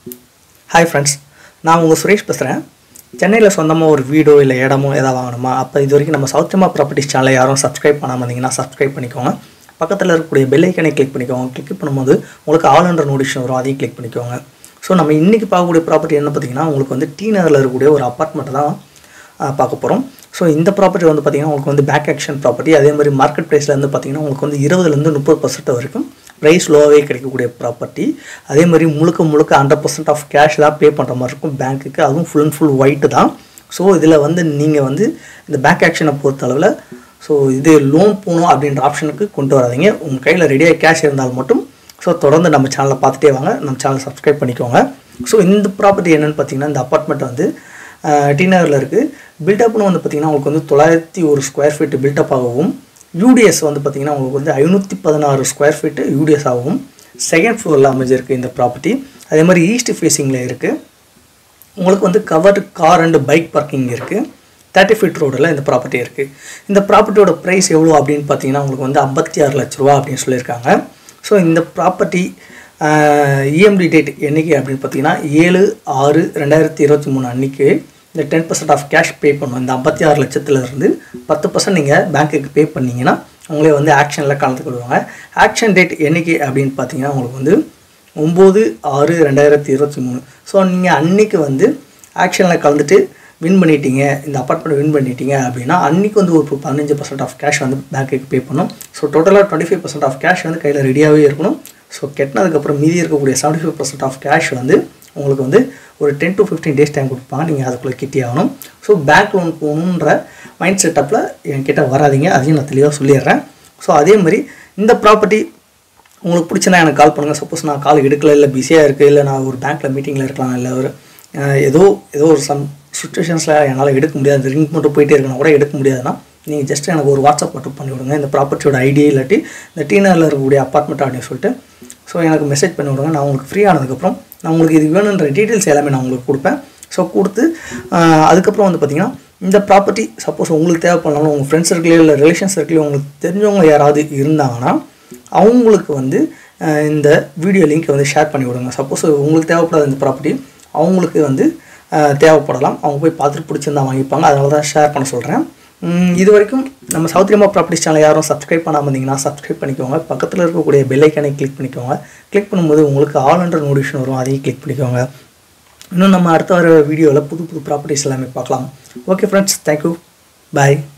hi friends நான் உங்கள் சுரேஷ் பேசுகிறேன் சென்னையில் சொந்தமாக ஒரு வீடோ இல்லை இடமோ எதாவது வாங்கணுமா அப்போ இது வரைக்கும் நம்ம சௌத்தியமா ப்ராப்பர்ட்டிஸ் சேனலை யாரும் சப்ஸ்கிரைப் பண்ணாமல் இருந்தீங்கன்னா சப்ஸ்கிரைப் பண்ணிக்கோங்க பக்கத்தில் இருக்கக்கூடிய பெல் ஐக்கனை கிளிக் பண்ணிக்கோங்க கிளிக் பண்ணும்போது உங்களுக்கு ஆல் அண்டர் நோட்டிஃபிகேஷன் வரும் அதையும் கிளிக் பண்ணிக்கோங்க ஸோ நம்ம இன்றைக்கி பார்க்கக்கூடிய ப்ராப்பர்ட்டி என்ன பார்த்தீங்கன்னா உங்களுக்கு வந்து டி நகரில் இருக்கக்கூடிய ஒரு அப்பார்ட்மெண்ட் தான் ஆஹ் பார்க்க போகிறோம் ஸோ இந்த ப்ராப்பர்ட்டி வந்து பார்த்திங்கன்னா உங்களுக்கு வந்து பேக் ஆக்ஷன் ப்ராப்பர்ட்டி அதே மாதிரி மார்க்கெட் ப்ரைஸில் வந்து பார்த்திங்கன்னா உங்களுக்கு வந்து இருபதுலேருந்து முப்பது பர்சன்ட் வரைக்கும் ப்ரைஸ் லோவாகவே கிடைக்கக்கூடிய ப்ராப்பர்ட்டி அதே மாதிரி முழுக்க முழுக்க ஹண்ட்ரட் பர்சன்ட் ஆஃப் கேஷ் தான் பே பண்ணுற மாதிரி இருக்கும் பேங்க்குக்கு அதுவும் ஃபுல் அண்ட் ஃபுல் ஒயிட்டு தான் ஸோ இதில் வந்து நீங்கள் வந்து இந்த பேக் ஆக்ஷனை பொறுத்த அளவில் ஸோ இது லோன் போகணும் அப்படின்ற ஆப்ஷனுக்கு கொண்டு வராதீங்க உங்கள் கையில் ரெடியாக கேஷ் இருந்தால் மட்டும் ஸோ தொடர்ந்து நம்ம சேனலை பார்த்துட்டே வாங்க நம்ம சேனலை சப்ஸ்கிரைப் பண்ணிக்கோங்க ஸோ இந்த ப்ராப்பர்ட்டி என்னென்னு பார்த்தீங்கன்னா இந்த அப்பார்ட்மெண்ட் வந்து டி நகரில் இருக்குது பில்டப்னு வந்து பார்த்திங்கன்னா உங்களுக்கு வந்து தொள்ளாயிரத்தி ஒரு ஸ்கொயர் ஃபீட் பில்டப் ஆகவும் யூடிஎஸ் வந்து பார்த்திங்கன்னா உங்களுக்கு வந்து ஐநூற்றி பதினாறு ஸ்கொயர் ஃபீட்டு யூடிஎஸ் ஆகவும் செகண்ட் ஃப்ளோரில் அமைஞ்சிருக்கு இந்த ப்ராப்பர்ட்டி அதே மாதிரி ஈஸ்ட் ஃபேஸிங்கில் இருக்குது உங்களுக்கு வந்து covered car and bike parking இருக்குது தேர்ட்டி ஃபீட் ரோடில் இந்த ப்ராப்பர்ட்டி இருக்குது இந்த ப்ராப்பர்ட்டியோட ப்ரைஸ் எவ்வளோ அப்படின்னு பார்த்தீங்கன்னா உங்களுக்கு வந்து ஐம்பத்தி ஆறு லட்ச ரூபா அப்படின்னு சொல்லியிருக்காங்க ஸோ இந்த ப்ராப்பர்ட்டி இஎம்டி டேட் என்னைக்கு அப்படின்னு பார்த்தீங்கன்னா ஏழு ஆறு ரெண்டாயிரத்தி இருபத்தி மூணு அன்றைக்கி இந்த ten percent of cash pay பண்ணணும் இந்த ஐம்பத்தி ஆறு லட்சத்துலேருந்து பத்து பர்சன்ட் நீங்கள் பேங்க்குக்கு பே பண்ணிங்கன்னா உங்களே வந்து ஆக்ஷனில் கலந்துக்கிடுவாங்க ஆக்ஷன் டேட் என்னைக்கு அப்படின்னு பார்த்தீங்கன்னா உங்களுக்கு வந்து ஒம்பது ஆறு ரெண்டாயிரத்தி இருபத்தி மூணு ஸோ நீங்கள் அன்னைக்கு வந்து ஆக்ஷனில் கலந்துட்டு வின் பண்ணிட்டீங்க இந்த அப்பார்ட்மெண்ட் வின் பண்ணிட்டீங்க அப்படின்னா அன்றைக்கி வந்து ஒரு பதினஞ்சு பர்சன்ட் ஆஃப் கேஷ் வந்து பேங்க்குக்கு பே பண்ணும் ஸோ டோட்டலாக twenty five percent of cash வந்து கையில் ரெடியாகவே இருக்கணும் ஸோ கெட்டினதுக்கப்புறம் மீதி இருக்கக்கூடிய seventy five percent of cash வந்து உங்களுக்கு வந்து ஒரு ten to fifteen days time கொடுப்பாங்க நீங்கள் அதுக்குள்ளே கிட்டி ஆகணும் ஸோ பேங்க் லோன் போகணுன்ற மைண்ட் செட்டப்பில் என்கிட்ட வராதிங்க அதையும் நான் தெளிவாக சொல்லிடுறேன் ஸோ அதே மாதிரி இந்த ப்ராப்பர்ட்டி உங்களுக்கு பிடிச்சனா எனக்கு கால் பண்ணுங்கள் சப்போஸ் நான் கால் எடுக்கல இல்லை பிஸியாக இருக்குது இல்லை நான் ஒரு பேங்க்கில் மீட்டிங்கில் இருக்கலாம் இல்லை ஒரு அஹ், ஏதோ ஏதோ ஒரு சம் சுச்சுவேஷன்ஸில் என்னால் எடுக்க முடியாது ரிங் மட்டும் போயிட்டே இருக்கணும் கூட எடுக்க முடியாதுன்னா நீங்கள் ஜஸ்ட் எனக்கு ஒரு வாட்ஸ்அப் மட்டும் பண்ணி விடுங்க இந்த ப்ராப்பர்ட்டியோட ஐடி இல்லாட்டி இந்த டீனரில் இருக்கக்கூடிய அப்பார்ட்மெண்ட் அப்படின்னு சொல்லிட்டு ஸோ எனக்கு மெசேஜ் பண்ணி விடுங்க நான் உங்களுக்கு ஃப்ரீ ஆனதுக்கப்புறம் நான் உங்களுக்கு இது வேணுன்ற டீட்டெயில்ஸ் எல்லாமே நான் உங்களுக்கு கொடுப்பேன் ஸோ கொடுத்து ஆஹ், அதுக்கப்புறம் வந்து பார்த்திங்கன்னா இந்த ப்ராப்பர்ட்டி சப்போஸ் உங்களுக்கு தேவைப்படலாம் உங்கள் ஃப்ரெண்ட்ஸ் சர்க்கிளையோ இல்லை ரிலேஷன் சர்க்கிளையோ உங்களுக்கு தெரிஞ்சவங்க யாராவது இருந்தாங்கன்னா அவங்களுக்கு வந்து ஆஹ், இந்த வீடியோ லிங்க்கை வந்து ஷேர் பண்ணி விடுங்க சப்போஸ் உங்களுக்கு தேவைப்படாத இந்த ப்ராப்பர்ட்டி அவங்களுக்கு வந்து ஆஹ், தேவைப்படலாம் அவங்க போய் பார்த்துட்டு பிடிச்சிருந்தா வாங்கிப்பாங்க அதனால தான் ஷேர் பண்ண சொல்கிறேன் இது வரைக்கும் நம்ம சவுத்ரியமா ப்ராப்பர்ட்டிஸ் சேனல் யாரும் சப்ஸ்கிரைப் பண்ணாமல் இருந்தீங்கன்னா சப்ஸ்கிரைப் பண்ணிக்கோங்க பக்கத்தில் இருக்கக்கூடிய பெல் ஐக்கனை கிளிக் பண்ணிக்கோங்க கிளிக் பண்ணும்போது உங்களுக்கு ஆல் அண்டர் நோட்டிஃபிகேஷன் வரும் அதையும் கிளிக் பண்ணிக்கோங்க இன்னும் நம்ம அடுத்த வர வீடியோவில் புது புது ப்ராப்பர்ட்டிஸ் எல்லாமே பார்க்கலாம் ஓகே ஃப்ரெண்ட்ஸ் தேங்க்யூ பாய்